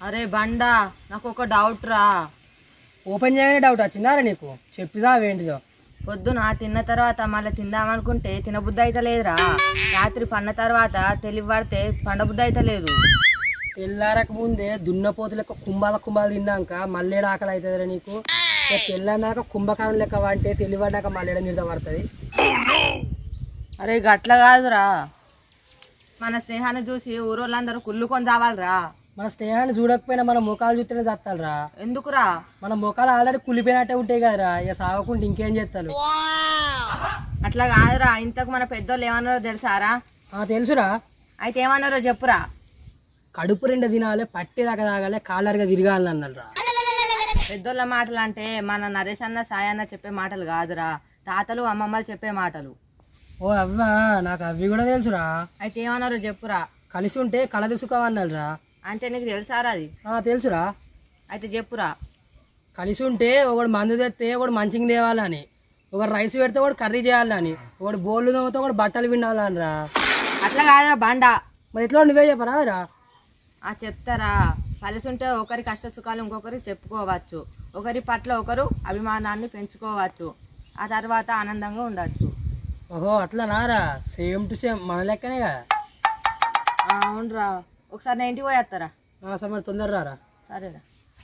అరే బండా నాకు ఒక డౌట్ రా ఓపెన్ చేయగానే డౌట్ వచ్చిందారా నీకు చెప్పిదా ఏంటిదో పొద్దున తిన్న తర్వాత మళ్ళీ తిందామనుకుంటే తినబుద్ధి అయితే లేదురా రాత్రి పన్న తర్వాత తెలివి పడితే పండబుద్ధి అయితే లేదు తెల్లారక ముందే దున్నపోతు లెక్క కుంభాల కుంభాలు తిన్నాక మళ్ళీ ఆకలి అవుతుందిరా నీకు ఇక తెల్లన్నాక కుంభకారం లెక్క వంటే తెలివడ్డాక మళ్ళీ నిద్ర పడుతుంది అరే గట్ల కాదురా మన స్నేహాన్ని చూసి ఊరోళ్ళందరూ కుళ్ళుకొని చావాలిరా మన స్నేహాన్ని చూడకపోయినా మన ముఖాలు చూస్తేనే చత్తాలరా ఎందుకురా మన ముఖాలు ఆల్రెడీ కులిపోయినట్టే ఉంటాయి కదరా ఇక సాగకుండా ఇంకేం చేస్తారు అట్లా కాదురా ఇంతకు మన పెద్దోళ్ళు ఏమన్నారో తెలుసారా ఆ తెలుసురా అయితే ఏమన్నారో చెప్పురా కడుపు రెండు దినాలే పట్టేదాకా తాగాలి కాలర్గా తిరగాలని అన్నారా పెద్దోళ్ళ మాటలు అంటే మన నరేష్ అన్న సాయి అన్న చెప్పే మాటలు కాదురా తాతలు అమ్మమ్మలు చెప్పే మాటలు ఓ అవ్వా నాకు అవి కూడా తెలుసురా అయితే ఏమన్నారో చెప్పురా కలిసి ఉంటే కళ తీసుకోవన్నారా అంటే నీకు తెలుసారా అది ఆ తెలుసురా అయితే చెప్పురా కలిసి ఉంటే ఒకడు మందు తెస్తే ఒకడు మంచిగా తేవాలని ఒకడు రైస్ పెడితే ఒకడు కర్రీ చేయాలని ఒకడు బోళ్ళు తోమితే ఒకడు బట్టలు వినాలనరా అట్లా కాదురా బండా మరి ఎట్లా నువ్వే చెప్పరాదురా ఆ చెప్తారా కలిసి ఉంటే ఒకరి కష్ట సుఖాలు ఇంకొకరు చెప్పుకోవచ్చు ఒకరి పట్ల ఒకరు అభిమానాన్ని పెంచుకోవచ్చు ఆ తర్వాత ఆనందంగా ఉండొచ్చు ఓహో అట్లా నారా సేమ్ టు సేమ్ మన లెక్కనే కదా ఆ, అవునురా ఒకసారి నేను ఇంటికి పోయేస్తారా ఆ, సరే మరి తొందర రారా సరేరా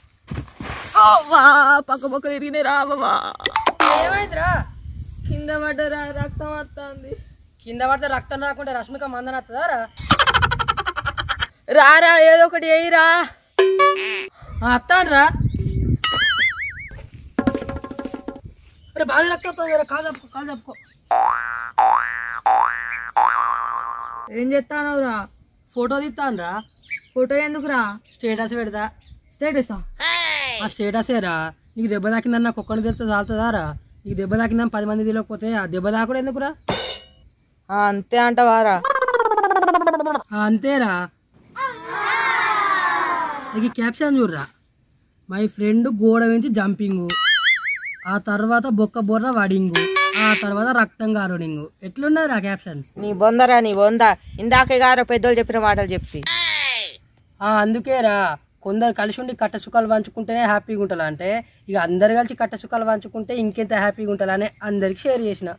పక్క పక్క తిరిగినే రావా ఏమైందిరా కింద పడ్డరా రక్తం వస్తుంది కింద పడితే రక్తం రాకుంటే రష్మిక మందన వస్తుందారా రారా ఏదో ఒకటి వేయిరా అత్తానరా అరే బాగా రక్తం వస్తుంది కాలు చెప్పుకో కాలు చెప్పుకో ఏం చెప్తానవురా ఫోటో తీస్తానరా ఫోటో ఎందుకురా స్టేటస్ పెడతా స్టేటసా ఆ స్టేటసేరా నీకు దెబ్బ తాకిందని నాకు ఒక్కడిని తెలిస్తే చాలుతుందారా నీకు దెబ్బ తాకిందని పది మంది తెలియకపోతే ఆ దెబ్బ తాకుడు ఎందుకురా అంతే అంటవారా ఆ, అంతేరా నీకు ఈ క్యాప్షన్ చూడరా మై ఫ్రెండ్ గోడ వెంచి జంపింగు ఆ తర్వాత బొక్క బొర్ర వడింగు ఆ తర్వాత రక్తం గారుడింగు ఎట్లున్నది ఆ క్యాప్షన్ నీ బొందరా నీ బొంద ఇందాకే గారో పెద్దోళ్ళు చెప్పిన మాటలు చెప్తే ఆ, అందుకేరా కొందరు కలిసి ఉండి కట్ట సుఖాలు పంచుకుంటేనే హ్యాపీగా ఉంటారు అంటే ఇక అందరు కలిసి కట్ట సుఖాలు పంచుకుంటే ఇంకెంత హ్యాపీగా ఉంటారు అని అందరికి షేర్ చేసిన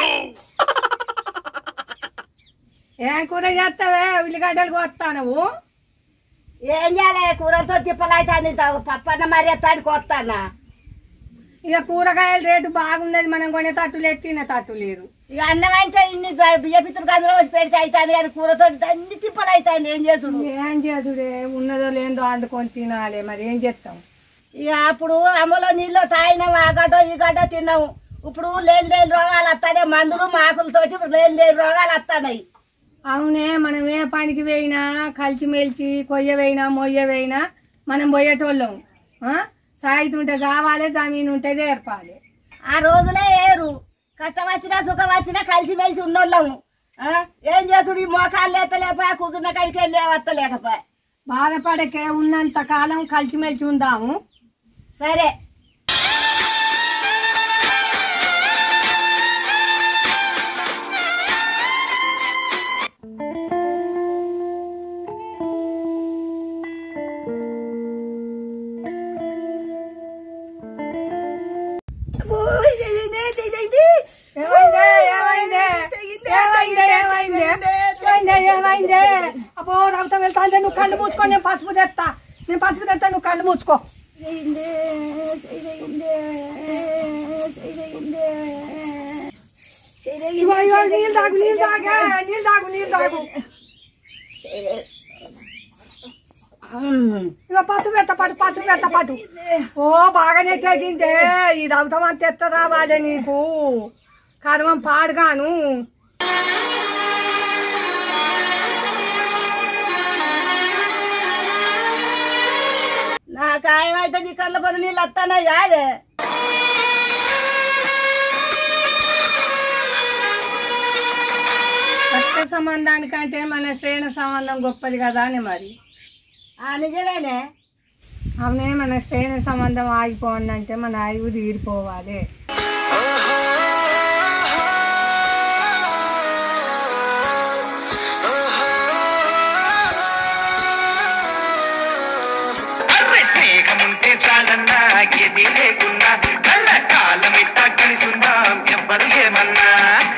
ఏం కూర చేస్తావే ఉల్లిగడ్డలు కోస్తా నువ్వు ఏం చేయాలి కూరతో తిప్పలైతే పప్పన్న మరి ఎత్తానికి వస్తానా ఇక కూరగాయల రేటు బాగున్నది మనం కొనే తట్టు లేదు తినే తట్టు లేదు ఇక అన్నం అయితే ఇన్ని బియ్యపిత్రులు గందరూ వచ్చి పెడితే అవుతాను కానీ కూరతో అన్ని తిప్పలు అవుతాయి ఏం చేసుడు ఏం చేసుడే ఉన్నదో లేదో వండుకొని తినాలి మరి ఏం చేస్తాం ఇక అప్పుడు అమ్మలో నీళ్ళు తాగినాం ఆ గడ్డ ఈ గడ్డ తిన్నాము ఇప్పుడు లేని లేని రోగాలు వస్తాయి మందులు మాకులతోటి లేని లేని రోగాలు వస్తున్నాయి అవునే మనం ఏ పనికి పోయినా కలిసి మెలిచి కొయ్య వేయినా మొయ్య వేయినా మనం పోయేటోళ్ళం ఆ? సాయితీ ఉంటే కావాలి జమీన్ ఉంటే నేర్పాలి ఆ రోజులే ఏరు కష్టం వచ్చినా సుఖం వచ్చినా కలిసి మెలిసి ఉన్నోళ్ళము ఆ? ఏం చేసుడు ఈ మోకాలు లేతలేకపోయా కుదున్న కాడికి వెళ్ళి వస్తలేకపోయా బాధపడకే ఉన్నంత కాలం కలిసి మెలిసి ఉందాము సరే ఏమైందే ఏమైందే ఏమైందే ఏమైందే ఏమైందే ఏమైందే అబ్బో రక్తం వెళ్తా అంటే నువ్వు కళ్ళు మూసుకో నేను పసుపు తెస్తా నేను పసుపు తెస్తా నువ్వు కళ్ళు మూసుకో ఇగో ఇగో నీళ్ళు తాగు నీళ్ళు తాగే నీళ్ళు తాగు నీళ్ళు తాగు ఇగో పసుపు పెట్ట పట్టు పసుపు పెట్ట పట్టు ఓ బాగానే తెగిందే ఈ రక్తం అంత ఎత్తదా వాడే నీకు కర్మం పాడుగాను నా ఖాయమైతే నీ కళ్ళ పని నీళ్ళు వస్తున్నాయి కాదే రక్త సంబంధానికంటే మన శ్రేణ సంబంధం గొప్పది కదా అని మరి ఆ నిజమేనే అవునే మన శ్రేణ సంబంధం ఆగిపోండి అంటే మన ఆయువు తీరిపోవాలి ఏది లేకున్నా కళ్ళ కాలమిట్ట కలిసుందాం ఎవ్వరు ఏమన్నా